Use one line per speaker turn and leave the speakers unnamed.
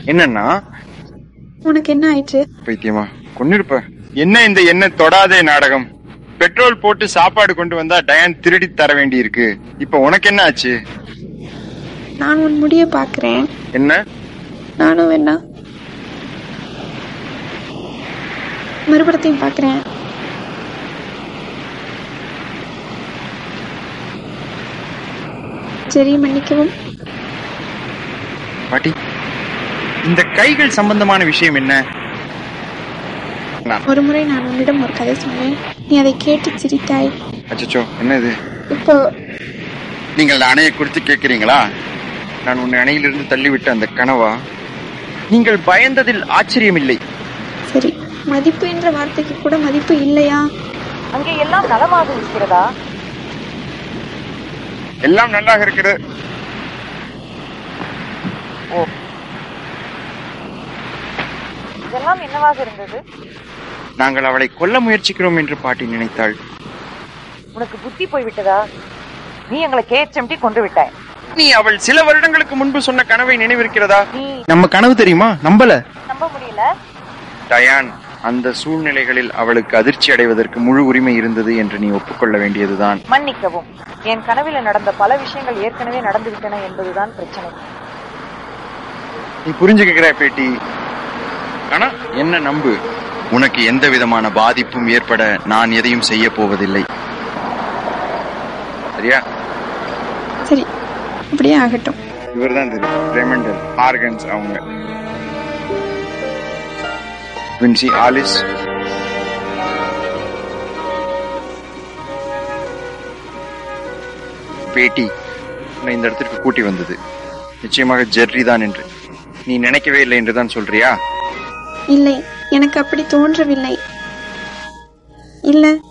என்னன்னா
உனக்கு என்ன ஆயிடுச்சு
பைத்தியமா கொன்னிருப்ப என்ன இந்த என்ன தொடாதே நாடகம் பெட்ரோல் போட்டு சாப்பாடு கொண்டு வந்தா டயான் திருடி தர வேண்டி இருக்கு இப்ப உனக்கு என்ன ஆச்சு
நான் உன் முடிய பாக்குறேன்
என்ன
நானும் வேணா மறுபடத்தையும் பாக்குறேன் சரி மன்னிக்கவும்
பாட்டி இந்த கைகள் சம்பந்தமான விஷயம் என்ன நான்
ஒரு முறை நான் உன்னிடம் ஒரு கதை சொன்னேன் நீ அதை கேட்டு சிரித்தாய்
அச்சச்சோ என்ன இது
இப்போ
நீங்கள் அணையை குறித்து கேட்கிறீங்களா நான் உன்னை அணையிலிருந்து தள்ளிவிட்ட அந்த கனவா நீங்கள் பயந்ததில் ஆச்சரியமில்லை
சரி மதிப்பு என்ற வார்த்தைக்கு கூட மதிப்பு இல்லையா
அங்கே எல்லாம் நலமாக இருக்கிறதா
எல்லாம் நல்லாக இருக்கிறது ஓ
இதெல்லாம் என்னவாக இருந்தது
நாங்கள் அவளை கொல்ல முயற்சிக்கிறோம் என்று பாட்டி நினைத்தாள்
உனக்கு புத்தி போய்விட்டதா நீ எங்களை கேச்சம்டி கொண்டு விட்டாய்
நீ அவள் சில வருடங்களுக்கு முன்பு சொன்ன கனவை நினைவிருக்கிறதா
நீ
நம்ம கனவு தெரியுமா நம்பல
நம்ப முடியல
டயான் அந்த சூழ்நிலைகளில் அவளுக்கு அதிர்ச்சி அடைவதற்கு முழு உரிமை இருந்தது என்று நீ ஒப்புக்கொள்ள வேண்டியதுதான்
மன்னிக்கவும் என் கனவில் நடந்த பல விஷயங்கள் ஏற்கனவே நடந்துவிட்டன என்பதுதான் பிரச்சனை
நீ புரிஞ்சுக்கிற பேட்டி ஆனா என்ன நம்பு உனக்கு எந்த விதமான பாதிப்பும் ஏற்பட நான் எதையும் செய்ய போவதில்லை சரியா
சரி அப்படியே ஆகட்டும்
இவர்தான் தெரியும் ரெமண்டல் ஆர்கன்ஸ் அவங்க வின்சி ஆலிஸ் பேட்டி உன்னை இந்த இடத்திற்கு கூட்டி வந்தது நிச்சயமாக ஜெர்ரி தான் என்று நீ நினைக்கவே இல்லை என்று தான் சொல்றியா
இல்லை எனக்கு அப்படி தோன்றவில்லை இல்ல